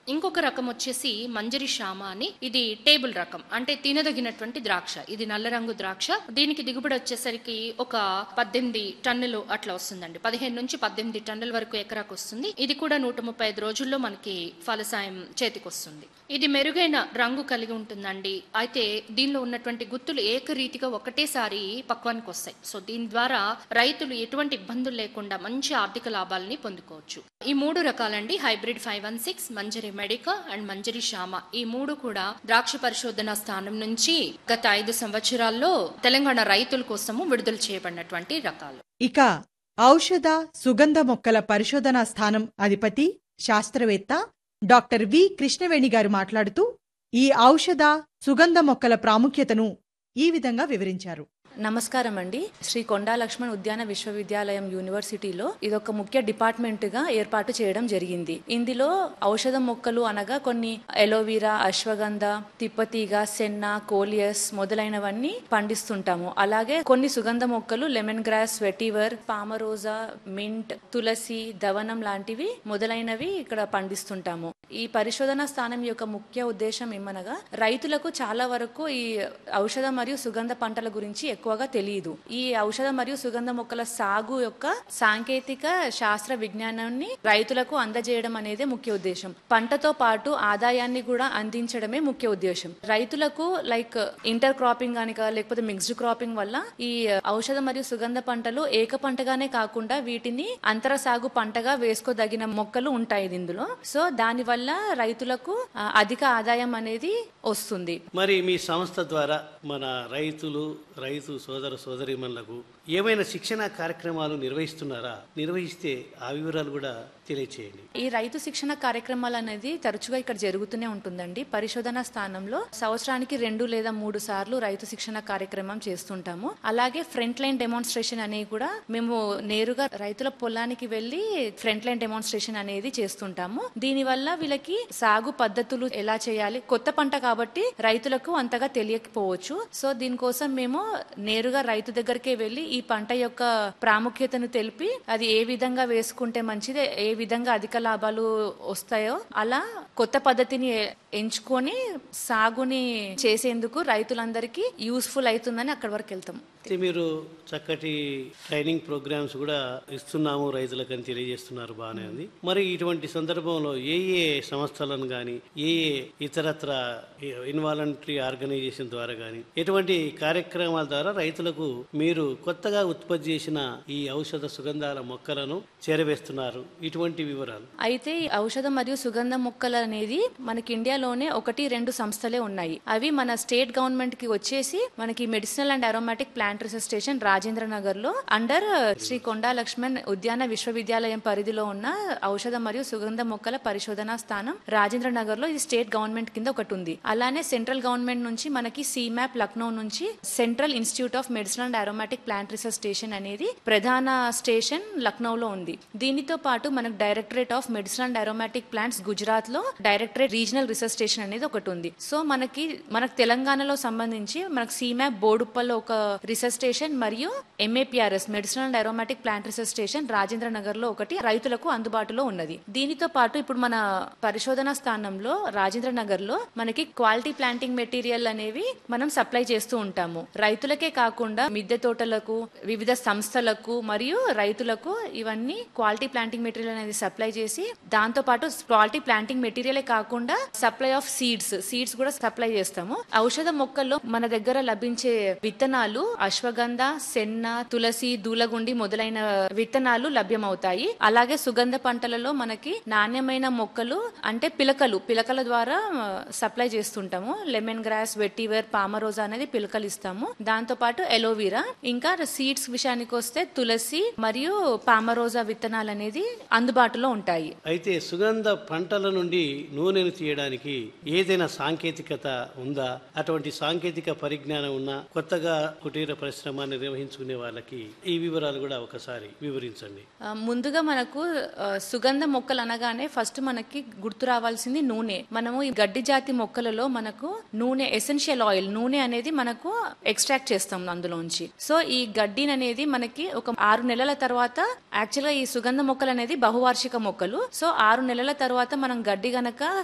ఇంకొక రకం వచ్చేసి మంజరి శ్యామ అని ఇది టేబుల్ రకం అంటే తినదగినటువంటి ద్రాక్ష ఇది నల్ల రంగు ద్రాక్ష దీనికి దిగుబడి వచ్చేసరికి ఒక పద్దెనిమిది టన్నులు అట్లా వస్తుందండి పదిహేను నుంచి పద్దెనిమిది టన్నుల వరకు ఎకరాకు వస్తుంది ఇది కూడా నూట ముప్పై ఐదు రోజుల్లో మనకి ఫలసాయం చేతికి వస్తుంది ఇది మెరుగైన రంగు కలిగి ఉంటుందండి అయితే దీనిలో ఉన్నటువంటి గుత్తులు ఏకరీతిగా ఒకటేసారి పక్వానికి వస్తాయి సో దీని ద్వారా రైతులు ఎటువంటి ఇబ్బందులు లేకుండా మంచి ఆర్థిక లాభాలని పొందుకోవచ్చు ఈ మూడు రకాలండి hybrid five one six Manjari Medika and Manjari Shyama ఈ మూడు కూడా ద్రాక్ష పరిశోధన స్థానం నుంచి గత ఐదు సంవత్సరాల్లో తెలంగాణ రైతుల కోసము విడుదల చేయబడినటువంటి రకాలు ఇక ఔషధ సుగంధ మొక్కల పరిశోధనా స్థానం అధిపతి శాస్త్రవేత్త డాక్టర్ వి కృష్ణవేణి గారు మాట్లాడుతూ ఈ ఔషధ సుగంధ మొక్కల ప్రాముఖ్యతను ఈ విధంగా వివరించారు నమస్కారం అండి శ్రీ కొండా లక్ష్మణ్ ఉద్యాన విశ్వవిద్యాలయం యూనివర్సిటీలో ఇదొక ముఖ్య డిపార్ట్మెంట్ గా ఏర్పాటు చేయడం జరిగింది ఇందులో ఔషధ మొక్కలు అనగా కొన్ని ఎలోవీరా అశ్వగంధ తిప్పతీగ సెన్న కోలియస్ మొదలైనవన్నీ పండిస్తుంటాము అలాగే కొన్ని సుగంధ మొక్కలు lemon grass vetiver palmarosa mint tulsi దవనం లాంటివి మొదలైనవి ఇక్కడ పండిస్తుంటాము ఈ పరిశోధన స్థానం యొక్క ముఖ్య ఉద్దేశం ఏమనగా రైతులకు చాలా వరకు ఈ ఔషధ మరియు సుగంధ పంటల గురించి ఎక్కువగా తెలియదు ఈ ఔషధ మరియు సుగంధ మొక్కల సాగు యొక్క సాంకేతిక శాస్త్ర విజ్ఞానాన్ని రైతులకు అందజేయడం అనేది ముఖ్య ఉద్దేశం పంటతో పాటు ఆదాయాన్ని కూడా అందించడమే ముఖ్య ఉద్దేశం రైతులకు లైక్ ఇంటర్ క్రాపింగ్ గాని కా- లేకపోతే మిక్స్డ్ క్రాపింగ్ వల్ల ఈ ఔషధ మరియు సుగంధ పంటలు ఏక పంటగానే కాకుండా వీటిని అంతర సాగు పంటగా వేసుకోదగిన మొక్కలు ఉంటాయి ఇందులో సో దాని వల్ల రైతులకు ఆ, అధిక ఆదాయం అనేది వస్తుంది మరి మీ సంస్థ ద్వారా మన రైతులు రైతు సోదర సోదరీమణులకు ఏమైనా శిక్షణ కార్యక్రమాలు నిర్వహిస్తున్నారా నిర్వహిస్తే ఆ వివరాలు కూడా తెలియచేయండి ఈ రైతు శిక్షణ కార్యక్రమాలు అనేది తరచుగా ఇక్కడ జరుగుతూనే ఉంటుందండి పరిశోధన స్థానంలో సంవత్సరానికి రెండు లేదా మూడు సార్లు రైతు శిక్షణ కార్యక్రమం చేస్తుంటాము అలాగే ఫ్రంట్ లైన్ డెమాన్స్ట్రేషన్ అనేవి కూడా మేము నేరుగా రైతుల పొలానికి వెళ్ళి ఫ్రంట్ లైన్ డెమాన్స్ట్రేషన్ అనేది చేస్తుంటాము దీనివల్ల వీళ్ళకి సాగు పద్ధతులు ఎలా చేయాలి కొత్త పంట కాబట్టి రైతులకు అంతగా తెలియకపోవచ్చు సో దీనికోసం మేము నేరుగా రైతు దగ్గరికే వెళ్ళి ఈ పంట యొక్క ప్రాముఖ్యతను తెలిపి అది ఏ విధంగా వేసుకుంటే మంచిది ఏ విధంగా అధిక లాభాలు వస్తాయో అలా కొత్త పద్ధతిని ఎంచుకొని సాగుని చేసేందుకు రైతులందరికీ యూస్ఫుల్ అవుతుందని అక్కడి వరకు వెళ్తాం అయితే మీరు చక్కటి ట్రైనింగ్ ప్రోగ్రామ్స్ కూడా ఇస్తున్నాము రైతులకని తెలియజేస్తున్నారు బాగానే ఉంది మరి ఇటువంటి సందర్భంలో ఏ ఏ సంస్థలను కానీ ఏ ఏ ఇతరత్ర ఇన్వాలంటరీ ఆర్గనైజేషన్ ద్వారా కానీ ఎటువంటి కార్యక్రమాల ద్వారా రైతులకు మీరు కొత్తగా ఉత్పత్తి చేసిన ఈ ఔషధ సుగంధాల మొక్కలను చేరవేస్తున్నారు ఇటువంటి వివరాలు అయితే ఈ ఔషధ మరియు సుగంధ మొక్కలు అనేది మనకి ఇండియాలోనే ఒకటి రెండు సంస్థలే ఉన్నాయి అవి మన స్టేట్ గవర్నమెంట్ కి వచ్చేసి మనకి medicinal and aromatic plant research station Rajendra Nagar లో అండర్ శ్రీ కొండా లక్ష్మణ్ ఉద్యాన విశ్వవిద్యాలయం పరిధిలో ఉన్న ఔషధ మరియు సుగంధ మొక్కల పరిశోధనా స్థానం రాజేంద్ర నగర్ లో ఇది స్టేట్ గవర్నమెంట్ కింద ఒకటి ఉంది అలానే సెంట్రల్ గవర్నమెంట్ నుంచి మనకి సిమాప్ లక్నో నుంచి central institute of medicine and aromatic plant research station అనేది ప్రధాన స్టేషన్ లక్నోలో ఉంది దీనితో పాటు మనకు directorate of medicine and aromatic plants Gujarat లో డైరెక్టరేట్ రీజనల్ రీసెర్చ్ స్టేషన్ అనేది ఒకటి ఉంది సో మనకి మనకు తెలంగాణలో సంబంధించి మనకు సిమాప్ బోడుప్పల్లో ఒక రీసెర్చ్ స్టేషన్ మరియు MAPRS medicine and aromatic plant research station Rajendra Nagar లో ఒకటి రైతులకు అందుబాటులో ఉన్నది దీనితో పాటు ఇప్పుడు మన పరిశోధన స్థానంలో రాజేంద్ర నగర్ లో మనకి క్వాలిటీ ప్లాంటింగ్ మెటీరియల్ అనేవి మనం సప్లై చేస్తూ ఉంటాము రైతులకే కాకుండా మిద్దె తోటలకు వివిధ సంస్థలకు మరియు రైతులకు ఇవన్నీ క్వాలిటీ ప్లాంటింగ్ మెటీరియల్ అనేది సప్లై చేసి దాంతో పాటు క్వాలిటీ ప్లాంటింగ్ మెటీరియలే కాకుండా సప్లై ఆఫ్ సీడ్స్ సీడ్స్ కూడా సప్లై చేస్తాము ఔషధ మొక్కల్లో మన దగ్గర లభించే విత్తనాలు అశ్వగంధ సెన్న తులసి దూలగుండి మొదలైన విత్తనాలు లభ్యమవుతాయి అలాగే సుగంధ పంటలలో మనకి నాణ్యమైన మొక్కలు అంటే పిలకలు పిలకల ద్వారా సప్లై చేస్తుంటాము లెమన్ గ్రాస్ వెట్టివేర్ పామరోజా అనేది పిలకలు ఇస్తాము దాంతో పాటు ఎలోవీరా ఇంకా సీడ్స్ విషయానికి వస్తే తులసి మరియు పామరోజా విత్తనాలు అనేది అందుబాటులో ఉంటాయి అయితే సుగంధ పంటల నుండి నూనెను తీయడానికి ఏదైనా సాంకేతికత ఉందా అటువంటి సాంకేతిక పరిజ్ఞానం ఉన్నా కొత్తగా కుటీర పరిశ్రమ నిర్వహించుకునే వాళ్ళకి ఈ వివరాలు కూడా ఒకసారి వివరించండి ఆ, ముందుగా మనకు ఆ, సుగంధ మొక్కలు అనగానే ఫస్ట్ మనకి గుర్తు రావాల్సింది నూనె మనము ఈ గడ్డి జాతి మొక్కలలో మనకు నూనె ఎసెన్షియల్ ఆయిల్ నూనె అనేది మనకు ఎక్స్ట్రాక్ట్ చేస్తాం అందులోంచి సో ఈ గడ్డిని అనేది మనకి ఒక ఆరు నెలల తర్వాత యాక్చువల్ గా ఈ సుగంధ మొక్కలు అనేది బహువార్షిక మొక్కలు సో ఆరు నెలల తర్వాత మనం గడ్డి గనక